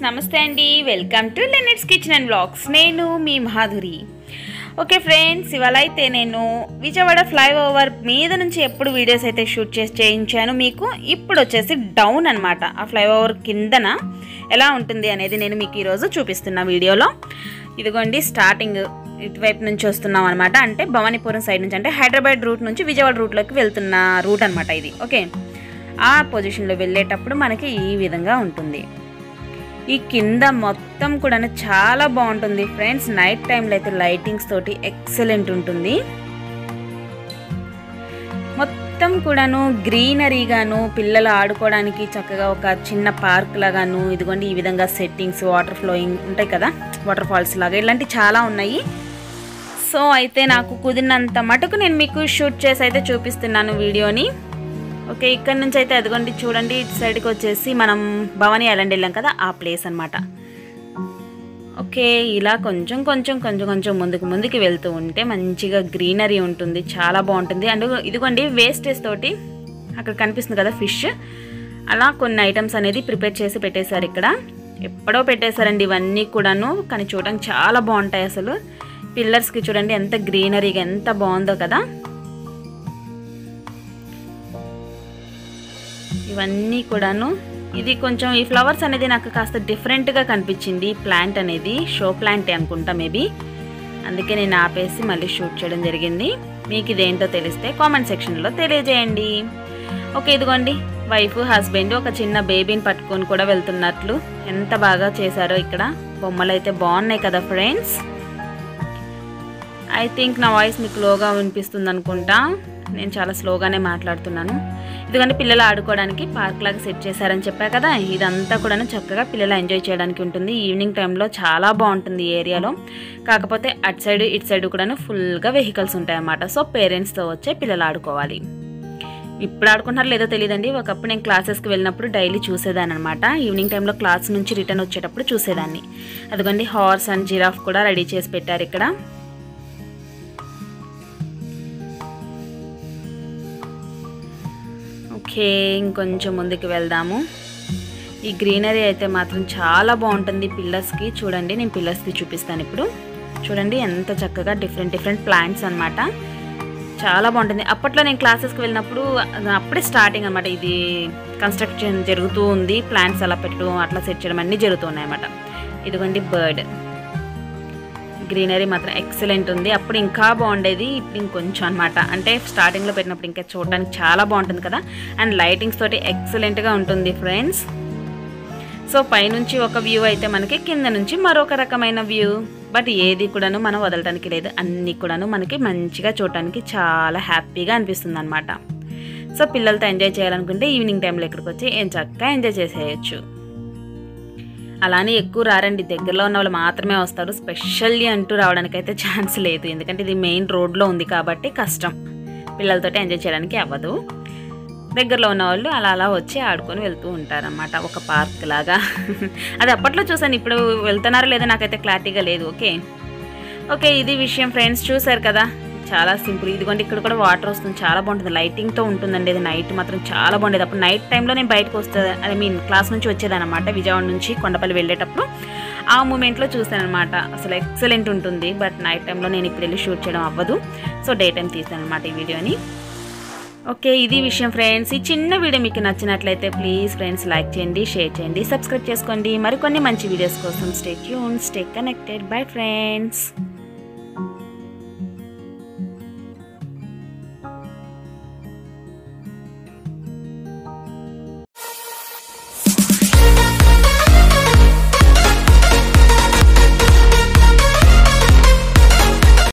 నమస్తే అండి welcome to లెనెట్స్ కిచెన్ అండ్ బ్లాగ్స్ నేను మీ మాధురి ఓకే ఫ్రెండ్స్ ఇవాళ అయితే నేను విజయవాడ ఫ్లైఓవర్ మీద నుంచి ఎప్పుడు వీడియోస్ అయితే షూట్ చేసి చేయించాను మీకు ఇప్పుడు వచ్చేసి డౌన్ అనమాట ఆ ఫ్లైఓవర్ కిందన ఎలా ఉంటుంది అనేది నేను మీకు ఈరోజు చూపిస్తున్న వీడియోలో ఇదిగోండి స్టార్టింగ్ ఇటువైపు నుంచి వస్తున్నాం అనమాట అంటే భవానీపురం సైడ్ నుంచి అంటే హైదరాబాద్ రూట్ నుంచి విజయవాడ రూట్లోకి వెళ్తున్న రూట్ అనమాట ఇది ఓకే ఆ పొజిషన్లో వెళ్ళేటప్పుడు మనకి ఈ విధంగా ఉంటుంది ఈ కింద మొత్తం కూడా చాలా బాగుంటుంది ఫ్రెండ్స్ నైట్ టైంలో అయితే లైటింగ్స్ తోటి ఎక్సలెంట్ ఉంటుంది మొత్తం కూడాను గ్రీనరీగాను పిల్లలు ఆడుకోవడానికి చక్కగా ఒక చిన్న పార్క్ లాగాను ఇదిగోండి ఈ విధంగా సెట్టింగ్స్ వాటర్ ఫ్లోయింగ్ ఉంటాయి కదా వాటర్ ఫాల్స్ లాగా ఇలాంటివి చాలా ఉన్నాయి సో అయితే నాకు కుదిరినంత మటుకు నేను మీకు షూట్ చేసి అయితే చూపిస్తున్నాను వీడియోని ఓకే ఇక్కడ నుంచి అయితే అదిగోండి చూడండి ఇటు సైడ్కి వచ్చేసి మనం భవానీ ఐలాండ్ వెళ్ళాం కదా ఆ ప్లేస్ అనమాట ఓకే ఇలా కొంచెం కొంచెం కొంచెం కొంచెం ముందుకు ముందుకు వెళ్తూ ఉంటే మంచిగా గ్రీనరీ ఉంటుంది చాలా బాగుంటుంది అండ్ ఇదిగోండి వేస్టేజ్ తోటి అక్కడ కనిపిస్తుంది కదా ఫిష్ అలా కొన్ని ఐటమ్స్ అనేది ప్రిపేర్ చేసి పెట్టేశారు ఇక్కడ ఎప్పుడో పెట్టేశారండి ఇవన్నీ కూడాను కానీ చూడడానికి చాలా బాగుంటాయి అసలు పిల్లర్స్కి చూడండి ఎంత గ్రీనరీగా ఎంత బాగుందో కదా ఇవన్నీ కూడాను ఇది కొంచెం ఈ ఫ్లవర్స్ అనేది నాకు కాస్త డిఫరెంట్గా కనిపించింది ప్లాంట్ అనేది షో ప్లాంటే అనుకుంటా మేబీ అందుకే నేను ఆపేసి మళ్ళీ షూట్ చేయడం జరిగింది మీకు ఇదేంటో తెలిస్తే కామెంట్ సెక్షన్లో తెలియజేయండి ఓకే ఇదిగోండి వైఫ్ హస్బెండ్ ఒక చిన్న బేబీని పట్టుకొని కూడా వెళ్తున్నట్లు ఎంత బాగా చేశారో ఇక్కడ బొమ్మలు అయితే బాగున్నాయి కదా ఫ్రెండ్స్ ఐ థింక్ నా వాయిస్ మీకు లోగా వినిపిస్తుంది అనుకుంటా నేను చాలా స్లోగానే మాట్లాడుతున్నాను ఎందుకంటే పిల్లలు ఆడుకోవడానికి పార్క్ లాగా సెట్ చేశారని చెప్పా కదా ఇదంతా కూడా చక్కగా పిల్లలు ఎంజాయ్ చేయడానికి ఉంటుంది ఈవినింగ్ టైంలో చాలా బాగుంటుంది ఈ ఏరియాలో కాకపోతే అటు సైడ్ ఇటు సైడ్ కూడా ఫుల్గా వెహికల్స్ ఉంటాయి అన్నమాట సో పేరెంట్స్తో వచ్చే పిల్లలు ఆడుకోవాలి ఇప్పుడు ఆడుకుంటున్నారు లేదో తెలియదండి ఒకప్పుడు నేను క్లాసెస్కి వెళ్ళినప్పుడు డైలీ చూసేదాన్ని అనమాట ఈవినింగ్ టైంలో క్లాస్ నుంచి రిటర్న్ వచ్చేటప్పుడు చూసేదాన్ని అదిగోండి హార్స్ అండ్ జిరాఫ్ కూడా రెడీ చేసి పెట్టారు ఇక్కడ ఓకే ఇంకొంచెం ముందుకు వెళ్దాము ఈ గ్రీనరీ అయితే మాత్రం చాలా బాగుంటుంది పిల్లర్స్కి చూడండి నేను పిల్లర్స్కి చూపిస్తాను ఇప్పుడు చూడండి ఎంత చక్కగా డిఫరెంట్ డిఫరెంట్ ప్లాంట్స్ అనమాట చాలా బాగుంటుంది అప్పట్లో నేను క్లాసెస్కి వెళ్ళినప్పుడు అప్పుడే స్టార్టింగ్ అనమాట ఇది కన్స్ట్రక్షన్ జరుగుతూ ఉంది ప్లాంట్స్ అలా పెట్టడం అట్లా సెట్ చేయడం అన్నీ జరుగుతున్నాయి అనమాట ఇదిగోండి బర్డ్ గ్రీనరీ మాత్రం ఎక్సలెంట్ ఉంది అప్పుడు ఇంకా బాగుండేది ఇప్పుడు ఇంకొంచెం అనమాట అంటే స్టార్టింగ్లో పెట్టినప్పుడు ఇంకా చూడడానికి చాలా బాగుంటుంది కదా అండ్ లైటింగ్స్ తోటి ఎక్సలెంట్గా ఉంటుంది ఫ్రెండ్స్ సో పైనుంచి ఒక వ్యూ అయితే మనకి కింద నుంచి మరొక రకమైన వ్యూ బట్ ఏది కూడాను మనం వదలడానికి లేదు అన్నీ కూడాను మనకి మంచిగా చూడటానికి చాలా హ్యాపీగా అనిపిస్తుంది అనమాట సో పిల్లలతో ఎంజాయ్ చేయాలనుకుంటే ఈవినింగ్ టైంలో ఇక్కడికి వచ్చి ఏం చక్కగా ఎంజాయ్ చేసేయచ్చు అలానే ఎక్కువ రారండి దగ్గరలో ఉన్న వాళ్ళు మాత్రమే వస్తారు స్పెషల్లీ అంటూ రావడానికి అయితే ఛాన్స్ లేదు ఎందుకంటే ఇది మెయిన్ రోడ్లో ఉంది కాబట్టి కష్టం పిల్లలతోటి ఎంజాయ్ చేయడానికి అవ్వదు దగ్గరలో ఉన్న వాళ్ళు అలా అలా వచ్చి ఆడుకొని వెళ్తూ ఉంటారన్నమాట ఒక పార్క్ లాగా అది అప్పట్లో చూసాను ఇప్పుడు వెళ్తున్నారో లేదో నాకైతే క్లారిటీగా లేదు ఓకే ఓకే ఇది విషయం ఫ్రెండ్స్ చూసారు కదా చాలా సింపుల్ ఇదిగోండి ఇక్కడ కూడా వాటర్ వస్తుంది చాలా బాగుంటుంది లైటింగ్తో ఉంటుందండి ఇది నైట్ మాత్రం చాలా బాగుండేది అప్పుడు నైట్ టైంలో నేను బయటకు వస్తే ఐ మీన్ క్లాస్ నుంచి వచ్చేదన్నమాట విజయవాడ నుంచి కొండపల్లి వెళ్ళేటప్పుడు ఆ మూమెంట్లో చూసాను అనమాట అసలు ఎక్సలెంట్ ఉంటుంది బట్ నైట్ టైంలో నేను ఇప్పుడు వెళ్ళి షూట్ చేయడం అవ్వదు సో డే టైం తీసాను అనమాట ఈ వీడియోని ఓకే ఇది విషయం ఫ్రెండ్స్ ఈ చిన్న వీడియో మీకు నచ్చినట్లయితే ప్లీజ్ ఫ్రెండ్స్ లైక్ చేయండి షేర్ చేయండి సబ్స్క్రైబ్ చేసుకోండి మరికొన్ని మంచి వీడియోస్ కోసం stay tune stay connected bye friends